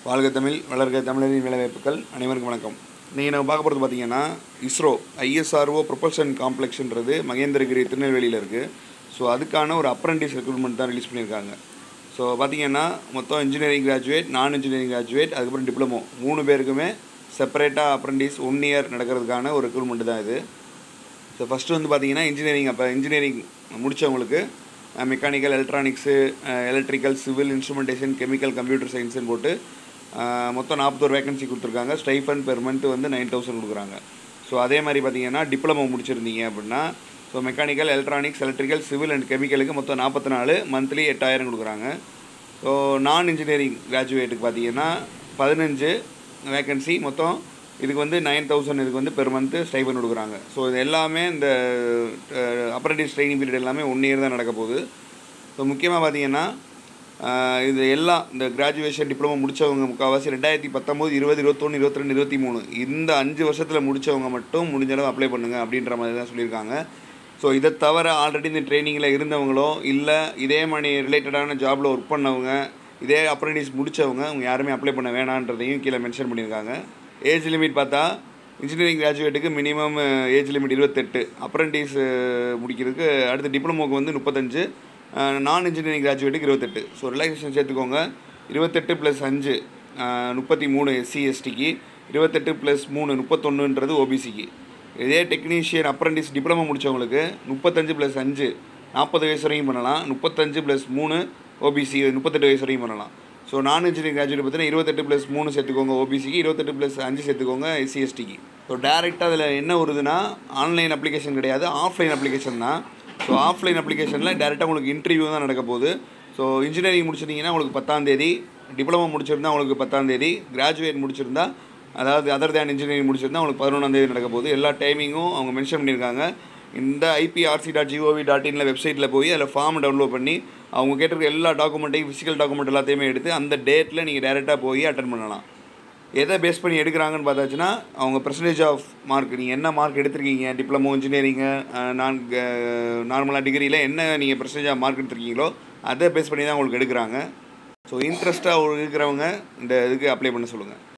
வாழ்க தமிழ் வளர்க தமிழரின் வேலைவாய்ப்புகள் அனைவருக்கும் வணக்கம் நீங்கள் நம்ம பார்க்க போகிறது பார்த்தீங்கன்னா இஸ்ரோ ஐஎஸ்ஆர்ஓ ப்ரொபல்ஷன் காம்ப்ளெக்ஸ்ன்றது மகேந்திரகிரி திருநெல்வேலியில் இருக்குது ஸோ அதுக்கான ஒரு அப்ரண்டிஸ் ரெக்ரூட்மெண்ட் தான் ரிலீஸ் பண்ணியிருக்காங்க ஸோ பார்த்தீங்கன்னா மொத்தம் இன்ஜினியரிங் கிராஜுவேட் நான் இன்ஜினியரிங் கிராஜுவேட் அதுக்கப்புறம் டிப்ளமோ மூணு பேருக்குமே செப்பரேட்டாக அப்ரண்டிஸ் ஒன் இயர் நடக்கிறதுக்கான ஒரு ரெக்ரூட்மெண்ட் தான் இது ஸோ ஃபஸ்ட்டு வந்து பார்த்தீங்கன்னா இன்ஜினியரிங் அப்போ இன்ஜினியரிங் முடித்தவங்களுக்கு mechanical electronics electrical civil instrumentation chemical computer சயின்ஸ்னு போட்டு அஹ், மொத்தம் நாற்பத்தோரு வேகன்சி கொடுத்துருக்காங்க ஸ்டைஃபன் பெர் மந்த் வந்து நைன் தௌசண்ட் கொடுக்குறாங்க ஸோ அதே மாதிரி பார்த்தீங்கன்னா டிப்ளமோ முடிச்சிருந்தீங்க அப்படின்னா so mechanical electronics electrical civil and கெமிக்கலுக்கு மொத்தம் நாற்பத்தி நாலு மந்த்லி எட்டாயிரம் கொடுக்குறாங்க ஸோ நான் இன்ஜினியரிங் கிராஜுவேட்டுக்கு பார்த்தீங்கன்னா பதினஞ்சு வேகன்சி மொத்தம் இதுக்கு வந்து நைன் தௌசண்ட் இதுக்கு வந்து பெர் மந்த்து ஸ்டைபன் கொடுக்குறாங்க ஸோ இது எல்லாமே இந்த அப்ரண்டிஸ் ட்ரைனிங் பீரியட் எல்லாமே ஒன் இயர் தான் நடக்க போகுது ஸோ முக்கியமாக பார்த்தீங்கன்னா ஆஹ் இது எல்லாம் இந்த கிராஜுவேஷன் டிப்ளமோ முடித்தவங்க முக்கால்வாசி ரெண்டாயிரத்தி பத்தொம்போது இருபது இருபத்தொன்று இருபத்திரெண்டு இருபத்தி மூணு இந்த அஞ்சு வருஷத்தில் முடித்தவங்க மட்டும் முடிஞ்ச அளவு அப்ளை பண்ணுங்கள் அப்படின்ற மாதிரி தான் சொல்லியிருக்காங்க ஸோ இதை தவிர ஆல்ரெடி இந்த ட்ரைனிங்கில் இருந்தவங்களோ இல்லை இதே மாதிரி ரிலேட்டடான ஜாபில் ஒர்க் பண்ணவங்க இதே அப்ரண்டிஸ் முடித்தவங்க அவங்க யாருமே அப்ளை பண்ண வேணான்றதையும் கீழே மென்ஷன் பண்ணியிருக்காங்க ஏஜ் லிமிட் பார்த்தா இன்ஜினியரிங் கிராஜுவேட்டுக்கு மினிமம் ஏஜ் லிமிட் இருபத்தெட்டு அப்ரண்டிஸ் முடிக்கிறதுக்கு அடுத்து டிப்ளமோக்கு வந்து முப்பத்தஞ்சு நான் இன்ஜினியரிங் கிராஜுவேட்டுக்கு இருபத்தெட்டு ஸோ ரிலாக்ஸேஷன் சேர்த்துக்கோங்க இருபத்தெட்டு ப்ளஸ் அஞ்சு முப்பத்தி மூணு எஸ்சி எஸ்டிக்கு இருபத்தெட்டு ப்ளஸ் மூணு முப்பத்தொன்றுன்றது ஓபிசிக்கு இதே டெக்னீஷியன் அப்ரண்டிஸ் டிப்ளமோ முடித்தவங்களுக்கு முப்பத்தஞ்சு ப்ளஸ் அஞ்சு நாற்பது வயசு வரைக்கும் பண்ணலாம் முப்பத்தஞ்சு ப்ளஸ் மூணு ஓபிசி முப்பத்தெட்டு வயசு வரைக்கும் பண்ணலாம் ஸோ நான் இன்ஜினியரிங் கிராஜுவேட் பார்த்தீங்கன்னா இருபத்தெட்டு ப்ளஸ் மூணு சேர்த்துக்கோங்க ஓபிசிக்கு இருபத்தெட்டு ப்ளஸ் அஞ்சு சேர்த்துக்கோங்க எஸ்சி எஸ்டிக்கு ஸோ டேரெக்டாக அதில் என்ன வருதுன்னா ஆன்லைன் அப்ளிகேஷன் கிடையாது ஆஃப்லைன் அப்ளிகேஷன் தான் ஸோ ஆஃப்லைன் அப்ளிகேஷனில் டேரெக்டாக உங்களுக்கு இன்டர்வியூ தான் நடக்க போகுது ஸோ இன்ஜினியரிங் முடிச்சிட்டிங்கன்னா உங்களுக்கு பத்தாந்தேதி டிப்ளமோ முடிச்சிருந்தா உங்களுக்கு பத்தாந்தேதி கிராஜுவேட் முடிச்சிருந்தா அதாவது அதர் தேன் இன்ஜினியரிங் முடிச்சிருந்தா உங்களுக்கு பதினொன்றாந்தேதி நடக்க போகுது எல்லா டைமிங்கும் அவங்க மென்ஷன் பண்ணியிருக்காங்க இந்த ஐபிஆர்சி டாட் ஜிஓவி டாட் இனில் வெப்சைட்டில் போய் அதில் ஃபார்ம் டவுன்லோட் பண்ணி அவங்க கேட்டிருக்க எல்லா டாக்குமெண்ட்டையும் ஃபிசிக்கல் டாக்குமெண்ட் எல்லாத்தையுமே எடுத்து அந்த டேட்டில் நீங்கள் டேரெக்டாக போய் அட்டன் பண்ணலாம் எதை பேஸ் பண்ணி எடுக்கிறாங்கன்னு பார்த்தாச்சுன்னா அவங்க பர்சன்டேஜ் ஆஃப் மார்க் நீங்கள் என்ன மார்க் எடுத்திருக்கீங்க டிப்ளமோ இன்ஜினியரிங்கு நான் நார்மலாக டிகிரியில் என்ன நீங்கள் பர்சன்டேஜ் ஆஃப் மார்க் எடுத்திருக்கீங்களோ அதை பேஸ் பண்ணி தான் உங்களுக்கு எடுக்கிறாங்க ஸோ இன்ட்ரெஸ்ட்டாக இருக்கிறவங்க இந்த இதுக்கு அப்ளை பண்ண சொல்லுங்கள்